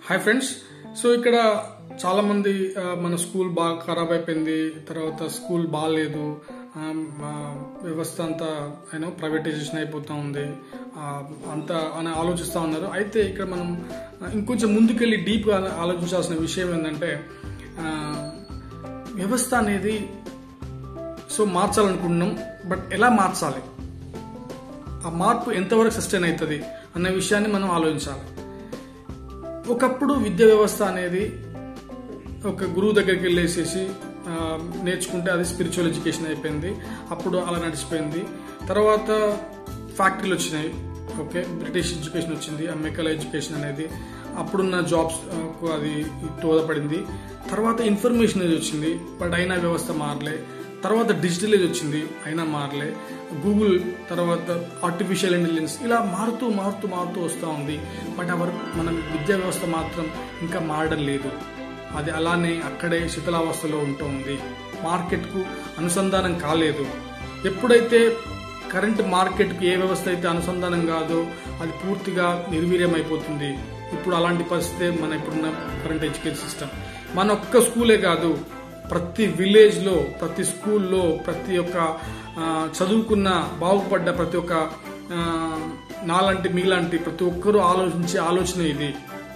hi friends so ఇక్కడ చాలా మంది ఆ, మన స్కూల్ బాగా ఖరాబ్ అయిపోయింది తర్వాత స్కూల్ బాగాలేదు ఆ, ఆ, వ్యవస్థ అంతా యూనో ప్రైవేటైజేషన్ అయిపోతూ ఉంది ఆ, అంతా అని ఆలోచిస్తూ ఉన్నారు అయితే ఇక్కడ మనం ఆ, ఇంకొంచెం ముందుకెళ్ళి డీప్గా ఆలోచించాల్సిన విషయం ఏంటంటే ఆ, వ్యవస్థ అనేది సో మార్చాలనుకుంటున్నాం బట్ ఎలా మార్చాలి ఆ మార్పు ఎంతవరకు సస్టైన్ అవుతుంది అన్న విషయాన్ని మనం ఆలోచించాలి ఒకప్పుడు విద్యా వ్యవస్థ అనేది ఒక గురువు దగ్గరికి వెళ్ళేసేసి ఆ, నేర్చుకుంటే అది స్పిరిచువల్ ఎడ్యుకేషన్ అయిపోయింది అప్పుడు అలా నడిచిపోయింది తర్వాత ఫ్యాక్టరీలు వచ్చినాయి ఓకే బ్రిటిష్ ఎడ్యుకేషన్ వచ్చింది అమెరికల్ ఎడ్యుకేషన్ అనేది అప్పుడున్న జాబ్స్ ఆ, కు అది దోహదపడింది తర్వాత ఇన్ఫర్మేషన్ ఏజ్ వచ్చింది బట్ అయినా వ్యవస్థ మారలే తర్వాత డిజిటల్ ఏజ్ వచ్చింది అయినా మారలే గూగుల్ తర్వాత ఆర్టిఫిషియల్ ఇంటెలిజెన్స్ ఇలా మారుతూ మారుతూ మారుతూ వస్తూ ఉంది బట్ అవర్ మన విద్యా వ్యవస్థ మాత్రం ఇంకా మారడం లేదు అది అలానే అక్కడే శిథిలావస్థలో ఉంటుంది మార్కెట్కు అనుసంధానం కాలేదు ఎప్పుడైతే కరెంట్ మార్కెట్కి ఏ వ్యవస్థ అయితే అనుసంధానం కాదో అది పూర్తిగా నిర్వీర్యం అయిపోతుంది ఇప్పుడు అలాంటి పరిస్థితే మన ఇప్పుడున్న కరెంట్ ఎడ్యుకేషన్ సిస్టమ్ మన ఒక్క స్కూలే కాదు ప్రతి విలేజ్లో ప్రతి స్కూల్లో ప్రతి ఒక్క ఆ, చదువుకున్న బాగుపడ్డ ప్రతి ఒక్క ఆ, నాలాంటి మీలాంటి ప్రతి ఒక్కరూ ఆలోచించే ఆలోచన ఇది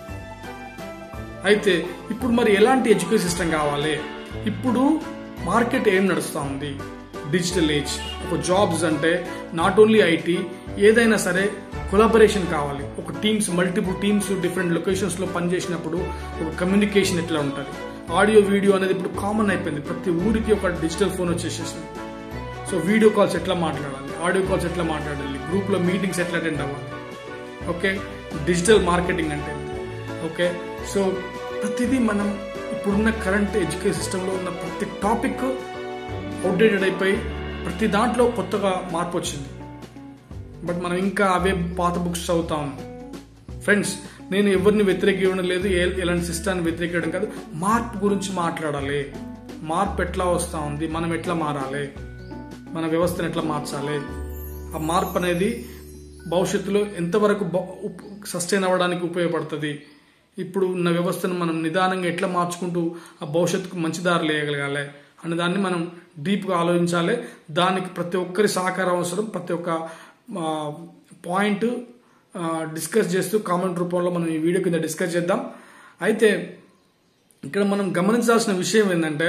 అయితే ఇప్పుడు మరి ఎలాంటి ఎడ్యుకేషన్ సిస్టమ్ కావాలి ఇప్పుడు మార్కెట్ ఏం నడుస్తూ ఉంది డిజిటల్ ఏజ్ ఒక జాబ్స్ అంటే నాట్ ఓన్లీ ఐటీ ఏదైనా సరే కొలాబరేషన్ కావాలి ఒక teams multiple teams different locations లో పనిచేసినప్పుడు ఒక కమ్యూనికేషన్ ఎట్లా ఉంటుంది ఆడియో వీడియో అనేది ఇప్పుడు కామన్ అయిపోయింది ప్రతి ఊరికి ఒక డిజిటల్ ఫోన్ వచ్చేసేసింది సో వీడియో కాల్స్ ఎట్లా మాట్లాడాలి ఆడియో కాల్స్ ఎట్లా మాట్లాడాలి గ్రూప్ లో మీటింగ్స్ ఎట్లా అటెండ్ అవ్వాలి ఓకే డిజిటల్ మార్కెటింగ్ అంటే ఓకే సో ప్రతిదీ మనం ఇప్పుడున్న కరెంట్ ఎడ్యుకేషన్ సిస్టంలో ఉన్న ప్రతి టాపిక్ అవుట్డేటెడ్ అయిపోయి ప్రతి దాంట్లో కొత్తగా మార్పు వచ్చింది బట్ మనం ఇంకా అవే పాత బుక్స్ చదువుతాం ఫ్రెండ్స్ నేను ఎవరిని వ్యతిరేకించడం లేదు ఏ- ఎలాంటి సిస్టాన్ని వ్యతిరేకించడం కాదు మార్పు గురించి మాట్లాడాలి మార్పు ఎట్లా వస్తూ ఉంది మనం ఎట్లా మారాలి మన వ్యవస్థను ఎట్లా మార్చాలి ఆ మార్పు అనేది భవిష్యత్తులో ఎంతవరకు సస్టైన్ అవ్వడానికి ఉపయోగపడుతుంది ఇప్పుడు ఉన్న వ్యవస్థను మనం నిదానంగా ఎట్లా మార్చుకుంటూ ఆ భవిష్యత్తుకు మంచి దారి వేయగలగాలి అనే దాన్ని మనం డీప్గా ఆలోచించాలి దానికి ప్రతి ఒక్కరి సహకారం అవసరం ప్రతి ఒక్క పాయింట్ డిస్కస్ చేస్తూ కామెంట్ రూపంలో మనం ఈ వీడియో కింద డిస్కస్ చేద్దాం అయితే ఇక్కడ మనం గమనించాల్సిన విషయం ఏంటంటే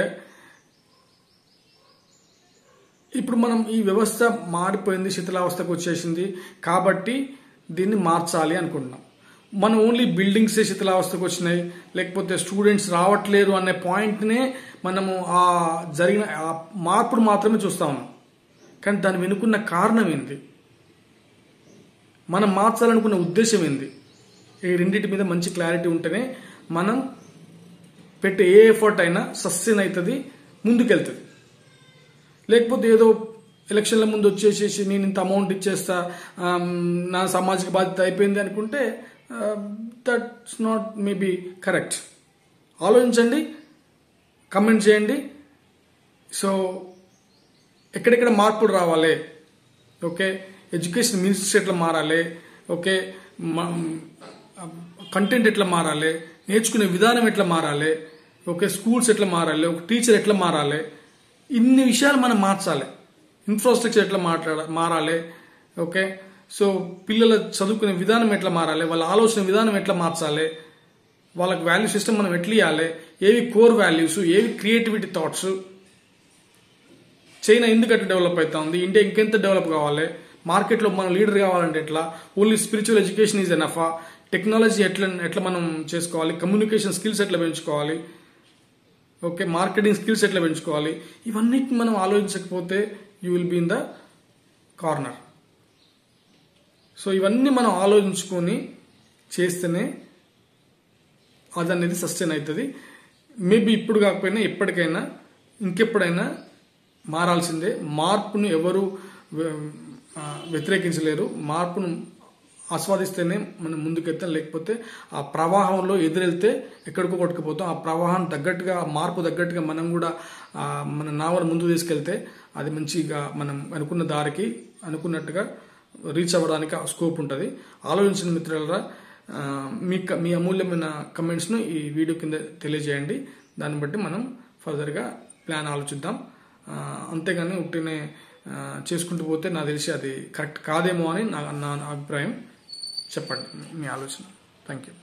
ఇప్పుడు మనం ఈ వ్యవస్థ మారిపోయింది శిథిలావస్థకు వచ్చేసింది కాబట్టి దీన్ని మార్చాలి అనుకుంటున్నాం మనం ఓన్లీ బిల్డింగ్స్ శిథిలావస్థకు వచ్చినాయి లేకపోతే స్టూడెంట్స్ రావట్లేరు అనే పాయింట్నే మనము ఆ జరిగిన ఆ మార్పును మాత్రమే చూస్తా ఉన్నాం కానీ దాని వెనుకున్న కారణం ఏంది మనం మార్చాలనుకున్న ఉద్దేశం ఏంది ఈ రెండింటి మీద మంచి క్లారిటీ ఉంటేనే మనం పెట్టే ఏ ఎఫర్ట్ అయినా సస్టైన్ అవుతుంది ముందుకెళ్తుంది లేకపోతే ఏదో ఎలక్షన్ల ముందు వచ్చేసేసి నేను ఇంత అమౌంట్ ఇచ్చేస్తా ఆమ్, నా సామాజిక బాధ్యత అయిపోయింది అనుకుంటే దట్స్ నాట్ మేబీ కరెక్ట్ ఆలోచించండి కమెంట్ చేయండి సో ఎక్కడెక్కడ మార్పులు రావాలి ఓకే ఎడ్యుకేషన్ మినిస్ట్రీ ఎట్లా మారాలి ఓకే కంటెంట్ ఎట్లా మారాలి నేర్చుకునే విధానం ఎట్లా మారాలి ఓకే స్కూల్స్ ఎట్లా మారాలి ఒక టీచర్ ఎట్లా మారాలి ఇన్ని విషయాలు మనం మార్చాలి ఇన్ఫ్రాస్ట్రక్చర్ ఎట్లా మాట్లాడ మారాలి ఓకే సో పిల్లల చదువుకునే విధానం ఎట్లా మారాలి వాళ్ళ ఆలోచన విధానం ఎట్లా మార్చాలి వాళ్ళకి వాల్యూ సిస్టమ్ మనం ఎట్లా ఇవ్వాలి ఏవి కోర్ వాల్యూస్ ఏవి క్రియేటివిటీ థాట్స్ చైనా ఎందుకంటే డెవలప్ అవుతా ఉంది ఇండియా ఇంకెంత డెవలప్ కావాలి మార్కెట్లో మనం లీడర్ కావాలంటే ఎట్లా ఓన్లీ స్పిరిచువల్ ఎడ్యుకేషన్ ఈజ్ ఎనఫా టెక్నాలజీ ఎట్లా ఎట్లా మనం చేసుకోవాలి కమ్యూనికేషన్ స్కిల్స్ ఎట్లా పెంచుకోవాలి ఓకే మార్కెటింగ్ స్కిల్స్ ఎట్లా పెంచుకోవాలి ఇవన్నిటిని మనం ఆలోచించకపోతే you will be in the corner so ఇవన్నీ మనం ఆలోచించుకొని చేస్తేనే అది అనేది సస్టైన్ అవుతుంది మేబీ ఇప్పుడు కాకపోయినా ఎప్పటికైనా ఇంకెప్పుడైనా మారాల్సిందే మార్పును ఎవరు వ్య- ఆ, వ్యతిరేకించలేరు మార్పును ఆస్వాదిస్తేనే మనం ముందుకెళ్తాం లేకపోతే ఆ ప్రవాహంలో ఎదురెళ్తే ఎక్కడికో కొట్టుకుపోతాం ఆ ప్రవాహం తగ్గట్టుగా ఆ మార్పు తగ్గట్టుగా మనం కూడా ఆ, మన నావను ముందుకు తీసుకెళ్తే అది మంచిగా మనం అనుకున్న దారికి అనుకున్నట్టుగా రీచ్ అవ్వడానికి స్కోప్ ఉంటుంది ఆలోచించిన మిత్రులరా ఆ, మీ క- మీ అమూల్యమైన కమెంట్స్ను ఈ వీడియో కింద తెలియజేయండి దాన్ని బట్టి మనం ఫర్దర్గా ప్లాన్ ఆలోచిద్దాం ఆ, అంతేగాని ఉట్టినే ఆ, చేసుకుంటూ పోతే నాకు తెలిసి అది కరెక్ట్ కాదేమో అని నా నా అభిప్రాయం చెప్పండి మీ ఆలోచన థ్యాంక్ యూ